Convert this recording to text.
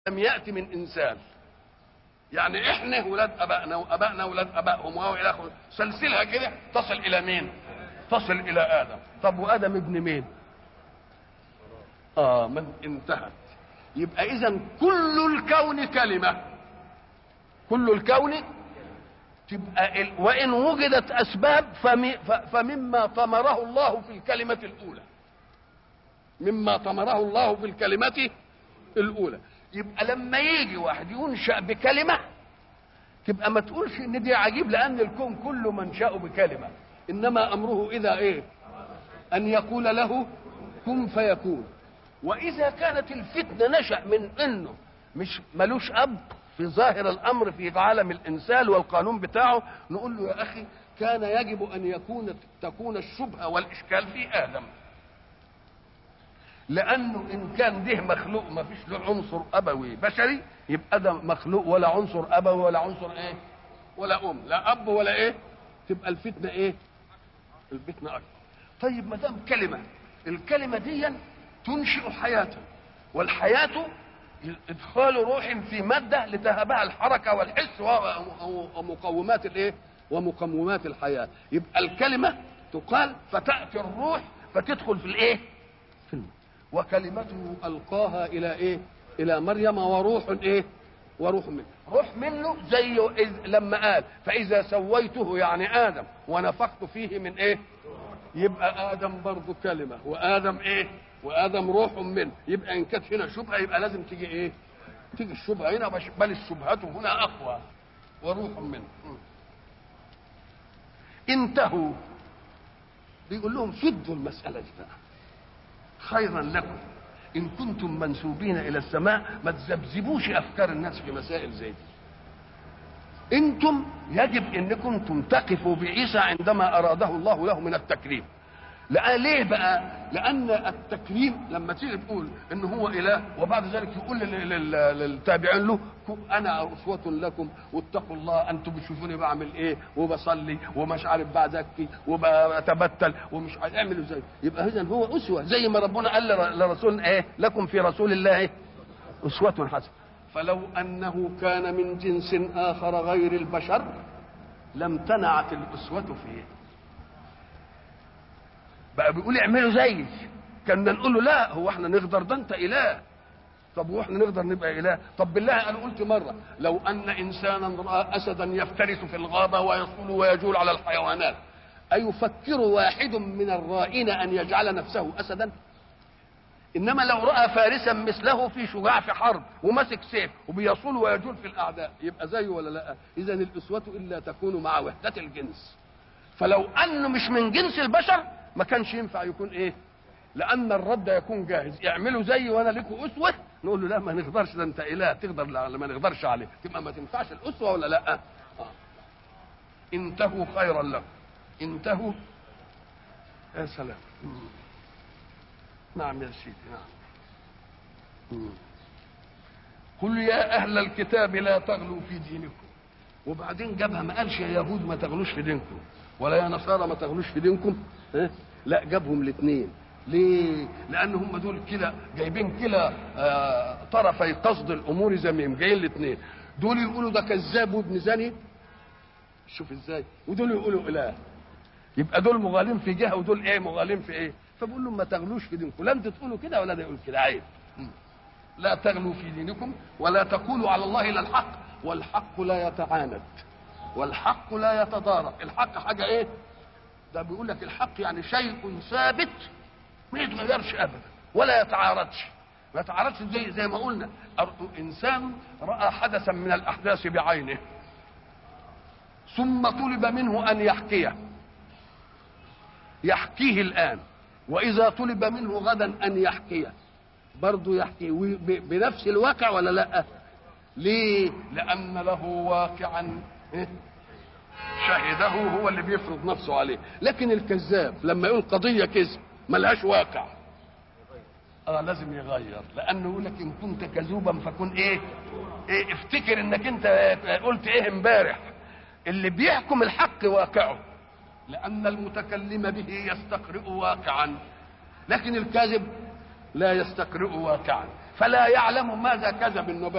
لم يأتي من إنسان يعني إحنا ولاد أبائنا وأبائنا ولاد أبائهم وهو إلى آخره سلسلها كده تصل إلى مين؟ تصل إلى آدم طب وآدم ابن مين؟ آه من انتهت يبقى إذا كل الكون كلمة كل الكون تبقى ال... وإن وجدت أسباب فم... ف... فمما طمره الله في الكلمة الأولى مما طمره الله في الكلمة الأولى يبقى لما يجي واحد ينشأ بكلمة تبقى ما تقولش ان دي عجيب لان الكون كله منشأه بكلمة انما امره اذا ايه ان يقول له كن فيكون واذا كانت الفتنة نشأ من انه مش ملوش اب في ظاهر الامر في عالم الانسان والقانون بتاعه نقول له يا اخي كان يجب ان يكون تكون الشبهه والاشكال في ادم لانه ان كان ده مخلوق ما فيش له عنصر ابوي بشري يبقى ده مخلوق ولا عنصر ابوي ولا عنصر ايه ولا ام لا اب ولا ايه تبقى الفتنه ايه الفتنه اكبر طيب ما دام كلمه الكلمه دي تنشئ حياه والحياه ادخال روح في ماده لتهبها الحركه والحس ومقومات الايه ومقومات الحياه يبقى الكلمه تقال فتاتي الروح فتدخل في الايه في الماء وكلمته القاها الى ايه الى مريم وروح ايه وروح منه روح منه زي لما قال فاذا سويته يعني ادم ونفخت فيه من ايه يبقى ادم برضه كلمه وادم ايه وادم روح منه يبقى ان كانت هنا شبهه يبقى لازم تيجي ايه تيجي الشبهه هنا بل الشبهه هنا اقوى وروح منه انتهوا بيقول لهم سدوا المساله دي بقى خيرا لكم ان كنتم منسوبين الى السماء ما تذبذبوش افكار الناس في مسائل زي دي انتم يجب انكم تنتقفوا بعيسى عندما اراده الله له من التكريم لا ليه بقى لان التكريم لما تيجي تقول ان هو اله وبعد ذلك يقول للتابعين له انا اسوه لكم واتقوا الله انتم بتشوفوني بعمل ايه وبصلي ومش عارف بعد ابكي وبتبتل ومش عارف اعملوا زي يبقى اذا هو اسوه زي ما ربنا قال لرسول ايه لكم في رسول الله ايه اسوه حسنه فلو انه كان من جنس اخر غير البشر لم تنعت الاسوه فيه بقى بيقول اعملوا زيي كنا نقول له لا هو احنا نقدر ده انت اله طب واحنا نقدر نبقى اله طب بالله انا قلت مره لو ان انسانا راى اسدا يفترس في الغابه ويصول ويجول على الحيوانات ايفكر واحد من الرائين ان يجعل نفسه اسدا انما لو راى فارسا مثله في شجاع في حرب وماسك سيف وبيصول ويجول في الاعداء يبقى زيه ولا لا اذا الاسوه الا تكون مع وحده الجنس فلو انه مش من جنس البشر ما كانش ينفع يكون ايه لان الرد يكون جاهز اعملوا زي وانا لكم اسوه نقول له لا ما نقدرش ده انت اله تقدر لا ما نقدرش عليه تبقى ما تنفعش الاسوه ولا لا آه. انتهوا خيرا لكم انتهوا يا سلام نعم يا سيدي نعم قل يا اهل الكتاب لا تغلوا في دينكم وبعدين جابها ما قالش يا يهود ما تغلوش في دينكم ولا يا نصارى ما تغلوش في دينكم اه؟ لا جابهم الاثنين ليه لان هم دول كده جايبين كده آه طرفي قصد الامور زميم جايين الاثنين دول يقولوا ده كذاب وابن زاني شوف ازاي ودول يقولوا اله يبقى دول مغالين في جهه ودول ايه مغالين في ايه فبقول لهم ما تغلوش في دينكم لا انتوا تقولوا كده ولا ده يقول كده عيب لا تغلوا في دينكم ولا تقولوا على الله الا الحق والحق لا يتعاند والحق لا يتضارب الحق حاجه ايه ده بيقول لك الحق يعني شيء ثابت ما يتغيرش ابدا ولا يتعارضش ما يتعارضش زي زي ما قلنا انسان راى حدثا من الاحداث بعينه ثم طلب منه ان يحكيه يحكيه الان واذا طلب منه غدا ان يحكيه برضه يحكيه بنفس الواقع ولا لا ليه لان له واقعا شهده هو اللي بيفرض نفسه عليه لكن الكذاب لما يقول قضية كذب ملهاش واقع اه لازم يغير لانه يقول لك ان كنت كذوبا فكن ايه ايه افتكر انك انت قلت ايه امبارح اللي بيحكم الحق واقعه لان المتكلم به يستقرئ واقعا لكن الكاذب لا يستقرئ واقعا فلا يعلم ماذا كذب النبي